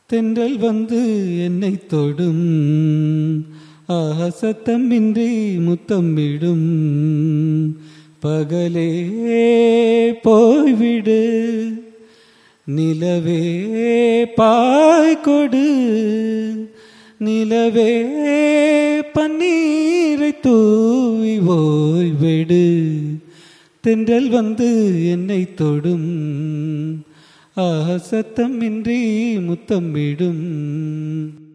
தென்றல் வந்து என்னை தொடும் ஆஹா சத்தமின்றி முத்தமிடும் பகலே போய்விடு நிலவே பாய் கொடு நிலவே பன்னீரை தூவி ஓய்வெடு தென்றல் வந்து என்னை தொடும் ஆஹா சத்தமின்றி முத்தமிடும்